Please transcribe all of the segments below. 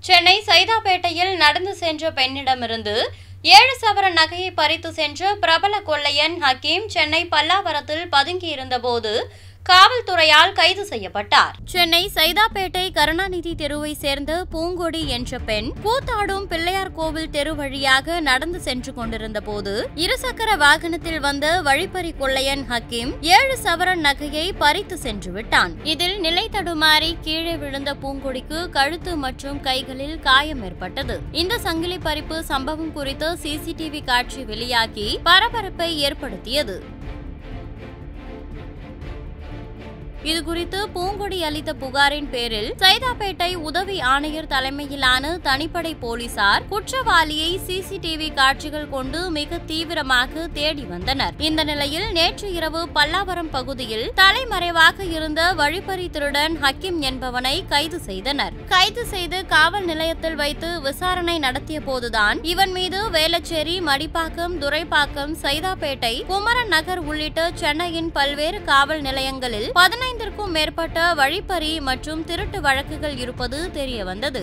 சென்னை சைதாப்பேட்டையில் நடந்து சென்ற பெண்ணிடமிருந்து ஏழு சவரன் நகையை பறித்து சென்ற பிரபல கொள்ளையன் ஹக்கீம் சென்னை பல்லாவரத்தில் பதுங்கியிருந்தபோது காவல்துறையால் கைது செய்யப்பட்டார் சென்னை சைதாப்பேட்டை கருணாநிதி தெருவை சேர்ந்த பூங்கொடி என்ற பெண் கூத்தாடும் பிள்ளையார் கோவில் தெரு வழியாக நடந்து சென்று கொண்டிருந்த போது இருசக்கர வாகனத்தில் வந்த வழிப்பறி கொள்ளையன் ஹக்கீம் ஏழு சவரன் நகையை பறித்து சென்று விட்டான் இதில் நிலை தடுமாறி கீழே விழுந்த பூங்கொடிக்கு கழுத்து மற்றும் கைகளில் காயம் ஏற்பட்டது இந்த சங்கிலி பறிப்பு சம்பவம் குறித்து சிசிடிவி காட்சி வெளியாகி பரபரப்பை ஏற்படுத்தியது இதுகுறித்து பூங்கொடி அளித்த புகாரின் பேரில் சைதாப்பேட்டை உதவி ஆணையர் தலைமையிலான தனிப்படை போலீசார் குற்றவாளியை சிசிடிவி காட்சிகள் கொண்டு மிக தீவிரமாக தேடி வந்தனர் இந்த நிலையில் நேற்று இரவு பல்லாவரம் பகுதியில் தலைமறைவாக இருந்த வழிப்பறி திருடன் ஹக்கீம் என்பவனை கைது செய்தனர் கைது செய்து காவல் நிலையத்தில் வைத்து விசாரணை நடத்திய போதுதான் இவன் மீது வேளச்சேரி மடிப்பாக்கம் துரைப்பாக்கம் சைதாப்பேட்டை குமரன் நகர் உள்ளிட்ட சென்னையின் பல்வேறு காவல் நிலையங்களில் பதினைந்திற்கும் மேற்பட்ட வழிப்பறி மற்றும் திருட்டு வழக்குகள் இருப்பது தெரியவந்தது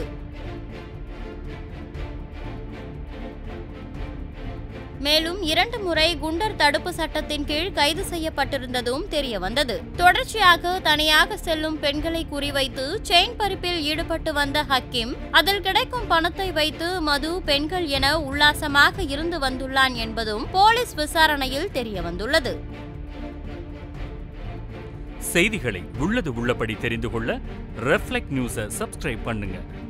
மேலும் இரண்டு முறை குண்டர் தடுப்பு சட்டத்தின் கீழ் கைது செய்யப்பட்டிருந்ததும் தெரியவந்தது தொடர்ச்சியாக தனியாக செல்லும் பெண்களை குறிவைத்து செயின் பறிப்பில் ஈடுபட்டு வந்த ஹக்கீம் அதில் கிடைக்கும் பணத்தை வைத்து மது பெண்கள் என உல்லாசமாக இருந்து வந்துள்ளான் என்பதும் போலீஸ் விசாரணையில் தெரியவந்துள்ளது செய்திகளை உள்ளது உள்ளபடி தெரிந்து கொள்ள ரெஃப்ளெக்ட் நியூஸை சப்ஸ்கிரைப் பண்ணுங்க